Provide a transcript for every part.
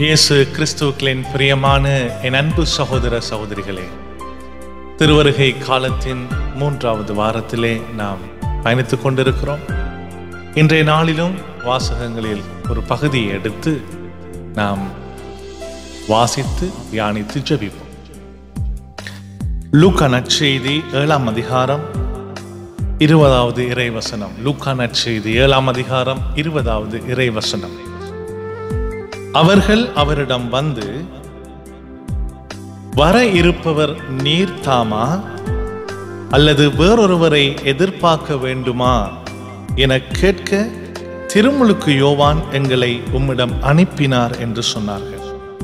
இயேசு கிறிஸ்துக்களின் பிரியமான என் அன்பு சகோதர சகோதரிகளே திருவருகை காலத்தின் மூன்றாவது வாரத்திலே நாம் பயணித்துக் கொண்டிருக்கிறோம் இன்றைய நாளிலும் வாசகங்களில் ஒரு பகுதியை எடுத்து நாம் வாசித்து தியானித்து ஜெபிப்போம் லூக்கா நற்செய்தி ஏழாம் அதிகாரம் இருபதாவது இறைவசனம் லூக்கா நற்செய்தி ஏழாம் அதிகாரம் இருபதாவது இறைவசனம் அவர்கள் அவரிடம் வந்து வர இருப்பவர் நீர்தாமா அல்லது வேறொருவரை எதிர்பார்க்க வேண்டுமா என கேட்க திருமுழுக்கு யோவான் எங்களை உம்மிடம் அனுப்பினார் என்று சொன்னார்கள்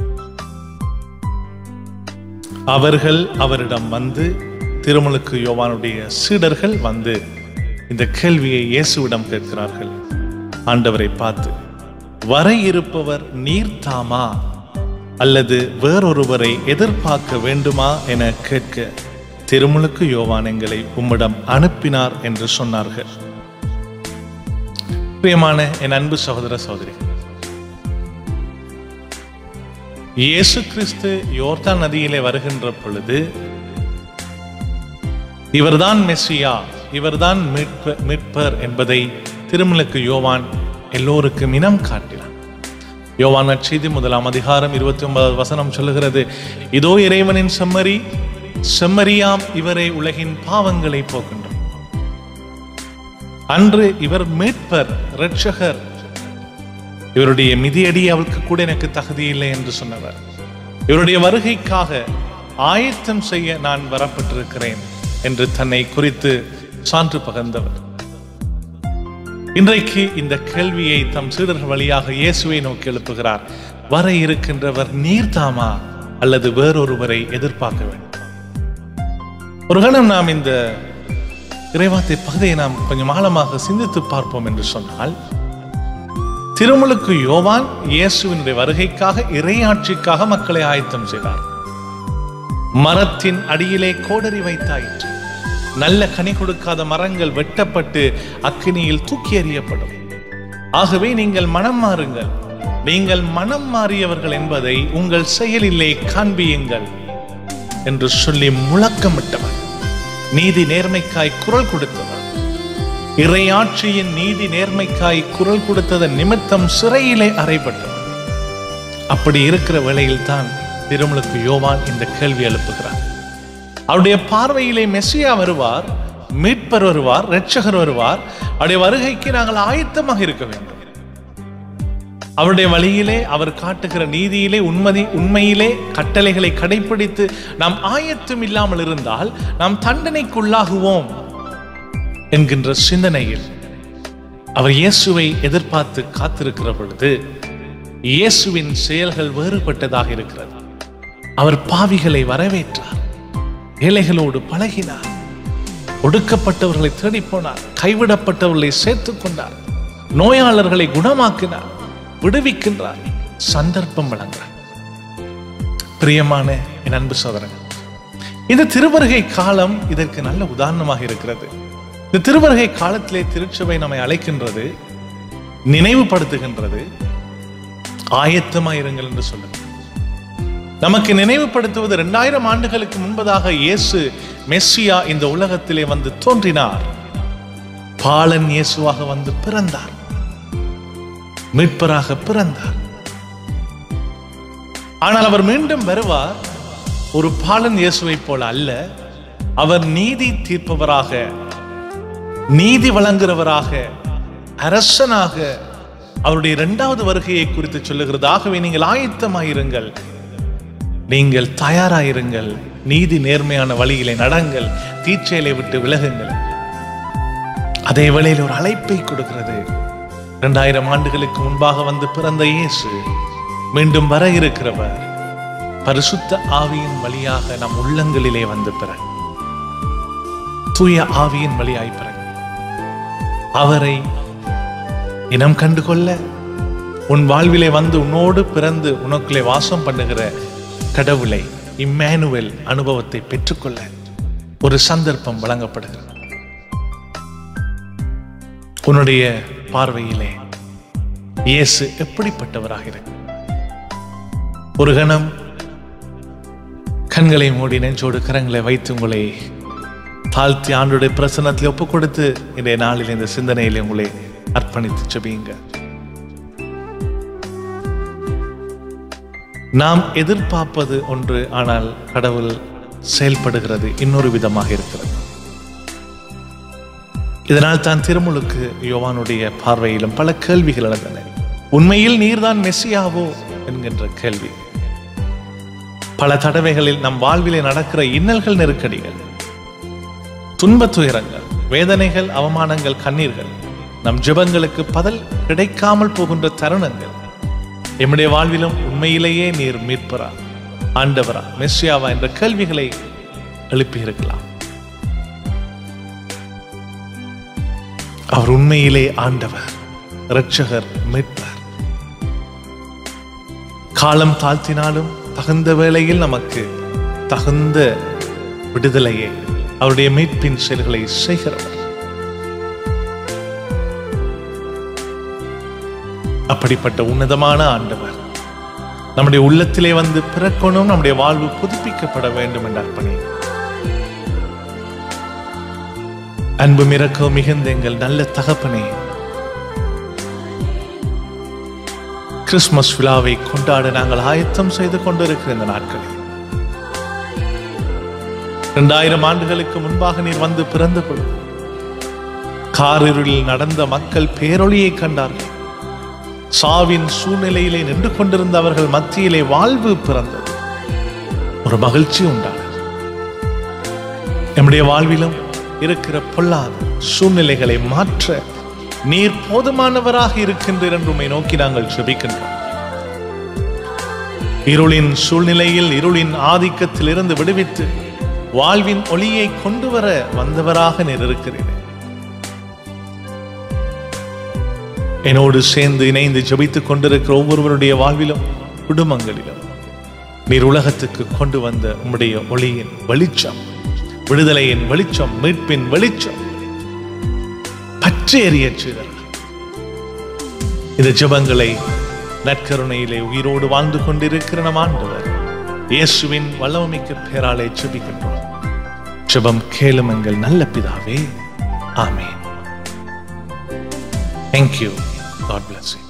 அவர்கள் அவரிடம் வந்து திருமுழுக்கு யோவானுடைய சீடர்கள் வந்து இந்த கேள்வியை இயேசுவிடம் கேட்கிறார்கள் ஆண்டவரை பார்த்து வர இருப்பவர் நீர்தாமா அல்லது வேறொருவரை எதிர்பார்க்க வேண்டுமா என கேட்க திருமுழுக்கு யோவான் எங்களை உம்மிடம் அனுப்பினார் என்று சொன்னார்கள் பிரியமான என் அன்பு சகோதர சகோதரி இயேசு கிறிஸ்து யோர்தான் நதியிலே வருகின்ற பொழுது இவர்தான் மெஸ்ஸியா இவர்தான் மீட்ப- மீட்பர் என்பதை திருமுழுக்கு யோவான் எல்லோருக்கும் இனம் காட்டினார் யோவான் நற்செய்தி முதலாம் அதிகாரம் இருபத்தி ஒன்பதாவது வசனம் சொல்லுகிறது இதோ இறைவனின் செம்மறி செம்மறியாம் இவரை உலகின் பாவங்களை போக்கின்றோம் அன்று இவர் மீட்பர் இரட்சகர் இவருடைய மிதியடி அவளுக்கு கூட எனக்கு தகுதி இல்லை என்று சொன்னவர் இவருடைய வருகைக்காக ஆயத்தம் செய்ய நான் வரப்பட்டிருக்கிறேன் என்று தன்னை குறித்து சான்று பகர்ந்தவர் இன்றைக்கு இந்த கேள்வியை தம் சீடர்கள் வழியாக இயேசுவை நோக்கி எழுப்புகிறார் வர இருக்கின்றவர் நீர்தாமா அல்லது வேறொருவரை எதிர்பார்க்க வேண்டும் ஒரு கணம் நாம் இந்த இறைவார்த்தை பகுதியை நாம் கொஞ்சம் ஆழமாக சிந்தித்து பார்ப்போம் என்று சொன்னால் திருமுழுக்கு யோவான் இயேசுவினுடைய வருகைக்காக இறையாட்சிக்காக மக்களை ஆயத்தம் செய்தார் மரத்தின் அடியிலே கோடரி வைத்தாயிற்று நல்ல கனி கொடுக்காத மரங்கள் வெட்டப்பட்டு அக்கினியில் தூக்கி எறியப்படும் ஆகவே நீங்கள் மனம் மாறுங்கள் நீங்கள் மனம் மாறியவர்கள் என்பதை உங்கள் செயலிலே காண்பியுங்கள் என்று சொல்லி முழக்கமிட்டவர் நீதி நேர்மைக்காய் குரல் கொடுத்தவர் இறையாட்சியின் நீதி நேர்மைக்காய் குரல் கொடுத்ததன் நிமித்தம் சிறையிலே அறைப்பட்டவர் அப்படி இருக்கிற வேளையில் தான் திருமுழுக்கு யோவான் இந்த கேள்வி எழுப்புகிறார் அவருடைய பார்வையிலே மெஸ்ஸியா வருவார் மீட்பர் வருவார் இரட்சகர் வருவார் அவருடைய வருகைக்கு நாங்கள் ஆயத்தமாக இருக்க வேண்டும் அவருடைய வழியிலே அவர் காட்டுகிற நீதியிலே உண்மதி உண்மையிலே கட்டளைகளை கடைபிடித்து நாம் ஆயத்தம் இல்லாமல் இருந்தால் நாம் தண்டனைக்குள்ளாகுவோம் என்கின்ற சிந்தனையில் அவர் இயேசுவை எதிர்பார்த்து காத்திருக்கிற பொழுது இயேசுவின் செயல்கள் வேறுபட்டதாக இருக்கிறது அவர் பாவிகளை வரவேற்றார் ஏழைகளோடு பழகினார் ஒடுக்கப்பட்டவர்களை தேடிப் போனார் கைவிடப்பட்டவர்களை சேர்த்துக் கொண்டார் நோயாளர்களை குணமாக்கினார் விடுவிக்கின்றார் சந்தர்ப்பம் வழங்குகிறார் பிரியமான என் அன்பு சோதரன் இந்த திருவருகை காலம் இதற்கு நல்ல உதாரணமாக இருக்கிறது இந்த திருவருகை காலத்திலே திருச்சபை நம்மை அழைக்கின்றது நினைவுபடுத்துகின்றது ஆயத்தமாயிருங்கள் என்று சொல்லுங்க நமக்கு நினைவுபடுத்துவது இரண்டாயிரம் ஆண்டுகளுக்கு முன்பதாக இயேசு மெஸ்ஸியா இந்த உலகத்திலே வந்து தோன்றினார் பாலன் இயேசுவாக வந்து பிறந்தார் மீட்பராக பிறந்தார் ஆனால் அவர் மீண்டும் வருவார் ஒரு பாலன் இயேசுவைப் போல அல்ல அவர் நீதி தீர்ப்பவராக நீதி வழங்குகிறவராக அரசனாக அவருடைய இரண்டாவது வருகையை குறித்து சொல்லுகிறது ஆகவே நீங்கள் ஆயத்தமாயிருங்கள் நீங்கள் தயாராயிருங்கள் நீதி நேர்மையான வழியிலே நடங்கள் தீச்செயலை விட்டு விலகுங்கள் அதே வேளையில் ஒரு அழைப்பை கொடுக்கிறது இரண்டாயிரம் ஆண்டுகளுக்கு முன்பாக வந்து பிறந்த இயேசு மீண்டும் வர இருக்கிறவர் பரிசுத்த ஆவியின் வழியாக நம் உள்ளங்களிலே வந்து பிற தூய ஆவியின் வழியாய் பிறகு அவரை இனம் கண்டு கொள்ள உன் வாழ்விலே வந்து உன்னோடு பிறந்து உனக்குள்ளே வாசம் பண்ணுகிற கடவுளை இம்மானுவேல் அனுபவத்தை பெற்றுக்கொள்ள ஒரு சந்தர்ப்பம் வழங்கப்படுகிறது உன்னுடைய பார்வையிலே இயேசு எப்படிப்பட்டவராக இருக்கு ஒரு கணம் கண்களை மூடி நெஞ்சோடு கரங்களை வைத்து உங்களை தாழ்த்தி ஆண்டுடைய பிரசன்னத்தில் ஒப்பு கொடுத்து இன்றைய நாளில் இந்த சிந்தனையில் உங்களை அர்ப்பணித்து செபியுங்க நாம் எதிர்பார்ப்பது ஒன்று ஆனால் கடவுள் செயல்படுகிறது இன்னொரு விதமாக இருக்கிறது இதனால் தான் திருமுழுக்கு யோவானுடைய பார்வையிலும் பல கேள்விகள் எழுந்தன உண்மையில் நீர்தான் மெஸ்ஸியாவோ என்கின்ற கேள்வி பல தடவைகளில் நம் வாழ்விலே நடக்கிற இன்னல்கள் நெருக்கடிகள் துன்பத் துயரங்கள் வேதனைகள் அவமானங்கள் கண்ணீர்கள் நம் ஜெபங்களுக்கு பதில் கிடைக்காமல் போகின்ற தருணங்கள் எம்முடைய வாழ்விலும் உண்மையிலேயே நீர் மீட்பரா ஆண்டவரா மெஸ்ஸியாவா என்ற கேள்விகளை எழுப்பியிருக்கலாம் அவர் உண்மையிலே ஆண்டவர் இரட்சகர் மீட்பர் காலம் தாழ்த்தினாலும் தகுந்த வேளையில் நமக்கு தகுந்த விடுதலையை அவருடைய மீட்பின் செயல்களை செய்கிறவர் அப்படிப்பட்ட உன்னதமான ஆண்டவர் நம்முடைய உள்ளத்திலே வந்து பிறக்கணும் நம்முடைய வாழ்வு புதுப்பிக்கப்பட வேண்டும் என்ற அர்ப்பணி அன்பு மிரக்கோ மிகுந்த எங்கள் நல்ல தகப்பனே கிறிஸ்துமஸ் விழாவை கொண்டாட நாங்கள் ஆயத்தம் செய்து கொண்டிருக்கிற இந்த நாட்களில் இரண்டாயிரம் ஆண்டுகளுக்கு முன்பாக நீர் வந்து பிறந்த பொழுது காரிருளில் நடந்த மக்கள் பேரொளியை கண்டார்கள் சாவின் சூழ்நிலையிலே நின்று கொண்டிருந்த அவர்கள் மத்தியிலே வாழ்வு பிறந்தது ஒரு மகிழ்ச்சி உண்டானது நம்முடைய வாழ்விலும் இருக்கிற பொல்லாத சூழ்நிலைகளை மாற்ற நீர் போதுமானவராக இருக்கின்றீர் என்று உம்மை நோக்கி நாங்கள் செபிக்கின்றோம் இருளின் சூழ்நிலையில் இருளின் ஆதிக்கத்தில் இருந்து விடுவித்து வாழ்வின் ஒளியை கொண்டு வர வந்தவராக நீர் இருக்கிறீர் என்னோடு சேர்ந்து இணைந்து ஜெபித்துக் கொண்டிருக்கிற ஒவ்வொருவருடைய வாழ்விலும் குடும்பங்களிலும் நீர் உலகத்துக்கு கொண்டு வந்த உம்முடைய ஒளியின் வெளிச்சம் விடுதலையின் வெளிச்சம் மீட்பின் வெளிச்சம் பற்றி எறியச் செய்தார்கள் இந்த ஜெபங்களை நற்கருணையிலே உயிரோடு வாழ்ந்து கொண்டிருக்கிற நம் ஆண்டவர் இயேசுவின் வல்லமிக்க பேராலே ஜெபிக்கின்றோம் ஜெபம் கேளும் எங்கள் நல்ல பிதாவே ஆமென் Thank you. God bless you.